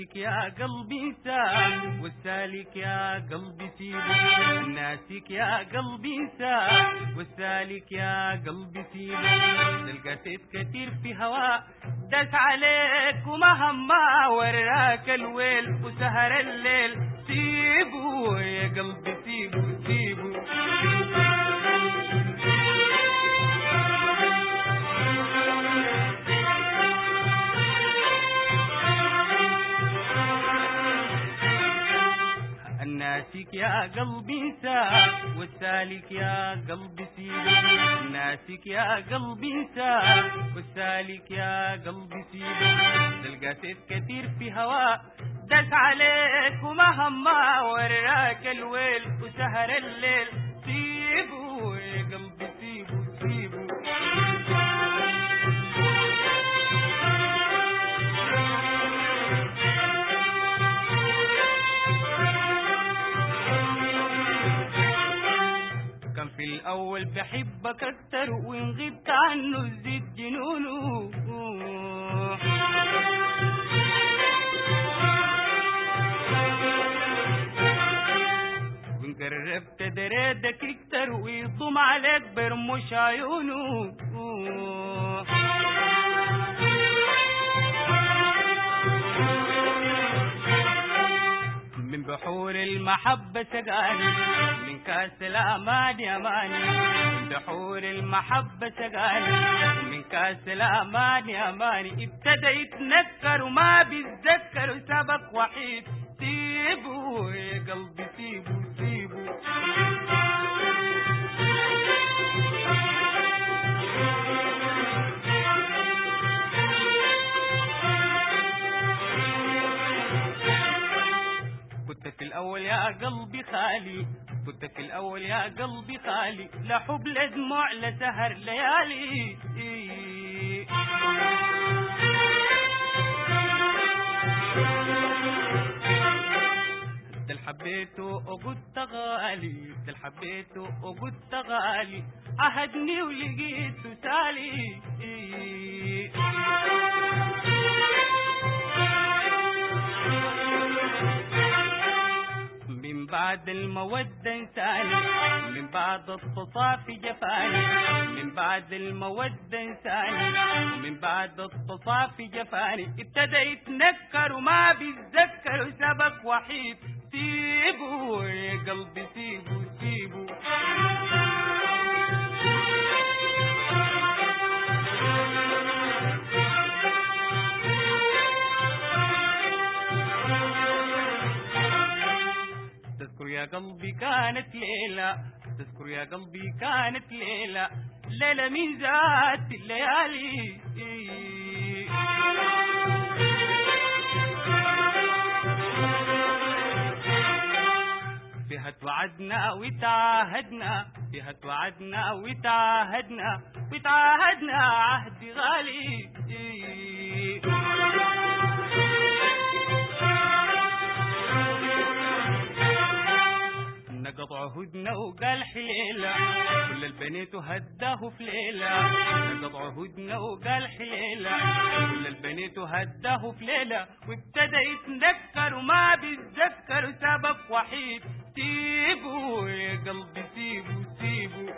الناسك يا قلبي سام والسالك يا قلبي سيبه الناسك يا قلبي سام والسالك يا قلبي سيبه القسيت كتير في هواء داس عليك ومهما وراك الويل وسهر الليل سيبه يا قلبي سيبه سيبه الناسك يا قلبي ساق والسالك يا قلبي سيبه الناسك يا قلبي ساق والسالك يا قلبي سيبه تلقى سيف كتير في هواء دس عليك ومهما وراك الويل وسهر الليل سيبه يا قلبي سيبه سيبه كان في الأول بحبك أكتر وإن غبت عنه زيد جنونه وإن قربت دريدك أكتر ويضم عليك برمش عيونه من بحور المحبة سقاني من كاس الأمان أماني من بحور المحبة سقاني من كاس الأمان أماني ابتدى يتنكر وما بيتذكر سبق وحيد سيبه يا قلبي سيبه سيبه كنت في الأول يا قلبي خالي كنت في الأول يا قلبي خالي لا حب لا دموع لا سهر ليالي دل حبيته وقلت غالي دل حبيته وقلت غالي عهدني ولقيته سالي من بعد المودة انساني من بعد التصافي جفاني من بعد المودة انساني من بعد التصافي جفاني ابتدى يتنكر وما بيتذكر سبق وحيد سيبه يا قلبي سيبه سيبه تذكر يا قلبي كانت ليلة تذكر يا قلبي كانت ليلة ليلة من ذات الليالي فيها توعدنا وتعاهدنا فيها توعدنا وتعاهدنا وتعاهدنا عهد غالي نقض عهدنا وقال حليلة كل البنات هداه في ليلة نقض عهدنا وقال حليلة كل البنات هداه في ليلة وابتدى يتذكر وما بيتذكر سبب وحيد سيبه يا قلبي سيبه سيبه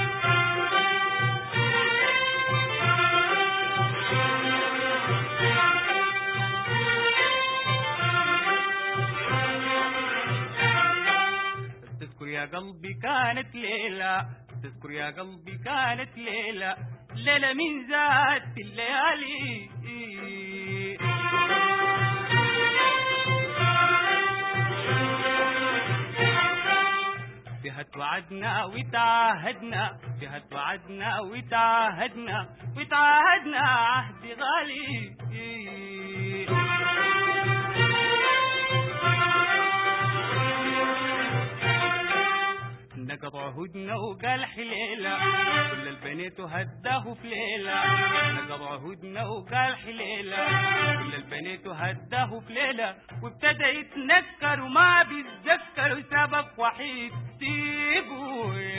تذكر يا قلبي كانت ليلة تذكر يا قلبي كانت ليلة ليلة من ذات الليالي فيها توعدنا وتعاهدنا فيها توعدنا وتعاهدنا وتعاهدنا عهد غالي نقض عهدنا وقال حليلة كل البنات هداه في ليلة نقض عهدنا وقال حليلة كل البنات هداه في ليلة وابتدى يتنكر وما بيتذكر سبب وحيد سيبه